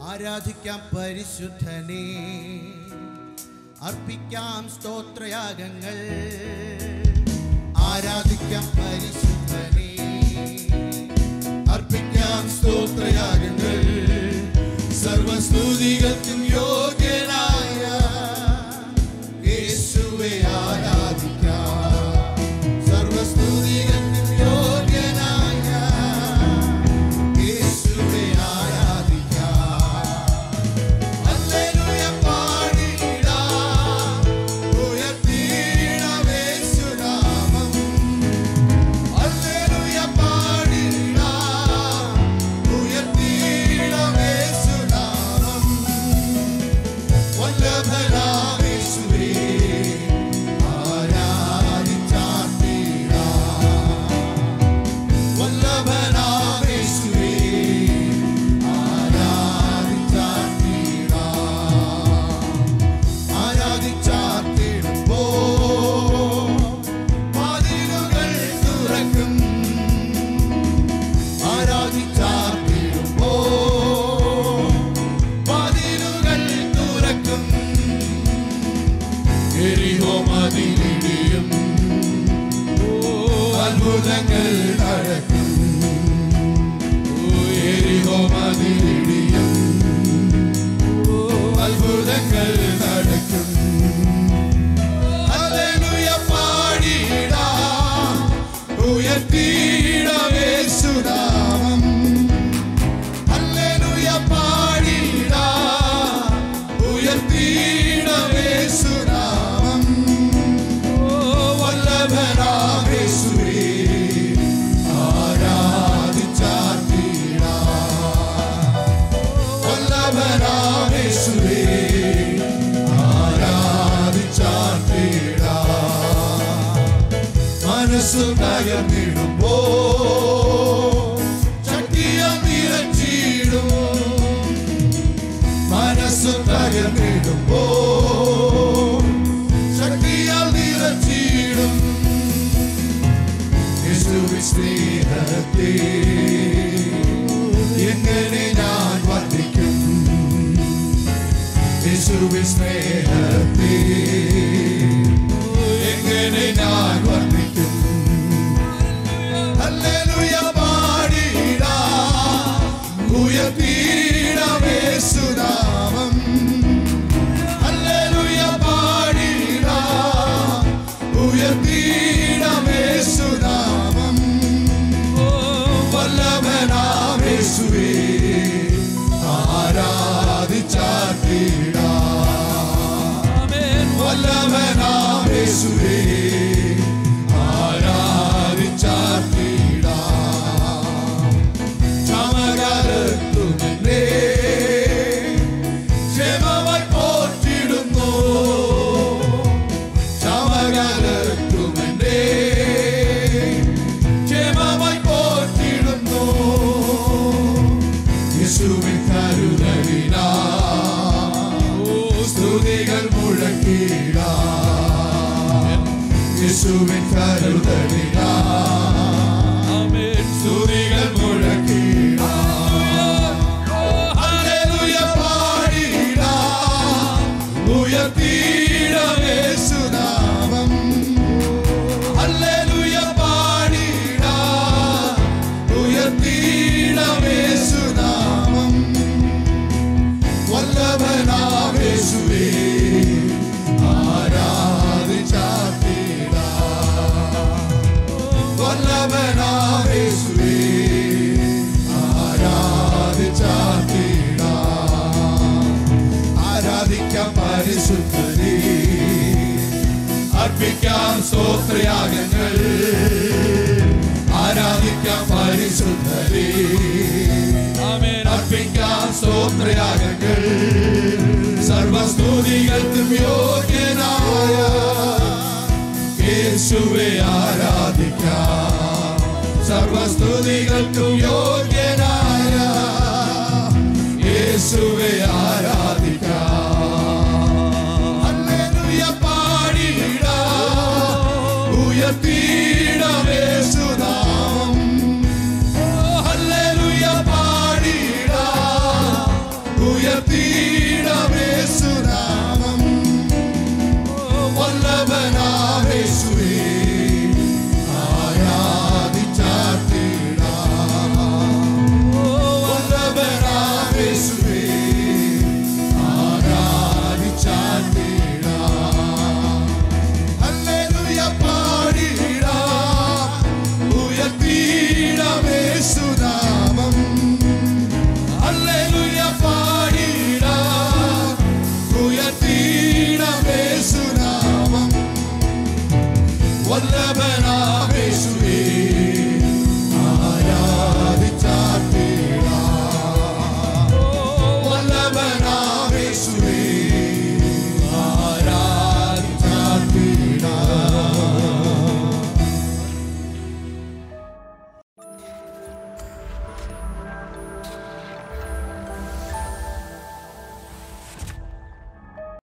ആരാധിക്കാം പരിശുദ്ധനെ അർപ്പിക്കാം സ്തോത്രയാഗങ്ങൾ ആരാധിക്കാം പരിശുദ്ധനെ അർപ്പിക്കാം സ്തോത്രയാഗങ്ങൾ സർവസ്തുതികൾക്കും യോഗ്യനായ യേശുവെ ആരാധിക്കാം സർവസ്തുതികൾക്കും യോഗ്യനായ യേശുവെ ആരാധിക്കാം ഹല്ലേലൂയ പാടിടാം ഉയർത്തിയിടാം യേശുനാമം ഹല്ലേലൂയ പാടിടാം ഉയർത്തിയിടാം യേശുനാമം വല്ലഭനാം യേശുവേ ആരാധിച്ചാർത്തിടാം വല്ലഭനാം യേശുവേ ആരാധിച്ചാർത്തിടുമ്പോ വാതിലുകൾ തുറക്കും ആരാധിച്ചാർത്തിടുമ്പോ വാതിലുകൾ തുറക്കും എരിഹോ മതിലിടിയും അത്ഭുതങ്ങൾ നടക്കും എരിഹോ മതിലിടിയും അത്ഭുതങ്ങൾ നടക്കും ഹല്ലേലൂയ പാടിടാം ഉയർത്തിയിടാം യേശുനാമം ഹല്ലേലൂയ പാടിടാം ഉയർത്തിയിടാം യേശുനാമം ഓ വല്ലഭനാം യേശുവേ ആരാധിച്ചാർത്തിടാം വല്ലഭനാം യേശുവേ ആരാധിച്ചാർത്തിടാം മനസ്സു തകർന്നിടുമ്പോ ശക്തിയാൽ നിറച്ചിടും മനസ്സു തകർന്നിടുമ്പോ ശക്തിയാൽ നിറച്ചിടും യേശുവിൻ സ്നേഹത്തെ എങ്ങനെ ഞാൻ വർദ്ധിക്കും യേശുവിൻ സ്നേഹത്തെ എങ്ങനെ ഞാൻ വർദ്ധിക്കും ഹല്ലേലൂയ പാടിടാം ഉയർത്തിയിടാം യേശുനാമം ഹല്ലേലൂയ പാടിടാം ഉയർത്തിയിടാം യേശുനാമം ഓ വല്ലഭനാം യേശുവേ ആരാധിച്ചാർത്തിടാം വല്ലഭനാം യേശുവേ ആരാധിച്ചാർത്തിടാം ചമകാലത്തുമെന്നെ ക്ഷേമമായി പോറ്റിടുന്നു ചമകാലത്തുമെന്നെ ക്ഷേമമായി പോറ്റിടുന്നു യേശുവിൻ കരുതലിനാ ഓ സ്തുതികൾ മുഴക്കിടാ യേശുവിൻ കരുതലിനാ സ്തുതികൾ മുഴക്കിടാ ഹല്ലേലൂയ പാടിടാ ഉയർത്തിയിടാം യേശുനാമം ഹല്ലേലൂയ പാടിടാ ഉയർത്തിയിടാം യേശുനാമം വല്ലഭനാം യേശുവേ ആരാധിച്ചാർത്തിടാം വല്ലഭനാം യേശുവേ ആരാധിച്ചാർത്തിടാം ആരാധിക്കാം പരിശുദ്ധനെ അർപ്പിക്കാം സ്തോത്രയാഗങ്ങൾ ആരാധിക്കാം പരിശുദ്ധനെ അർപ്പിക്കാം സ്തോത്രയാഗങ്ങൾ സർവസ്തുതികൾക്കും യോഗ്യനായ യേശുവെ ആരാധിക്കാം സർവസ്തുതികൾക്കും യോഗ്യനായ യേശുവെ ആരാധിക്കാം ഹല്ലേലൂയ പാടിടാം ഉയർത്തിയിടാം യേശുനാമം ഓ ഹല്ലേലൂയ പാടിടാം ഉയർത്തിയിടാമേശുനാമം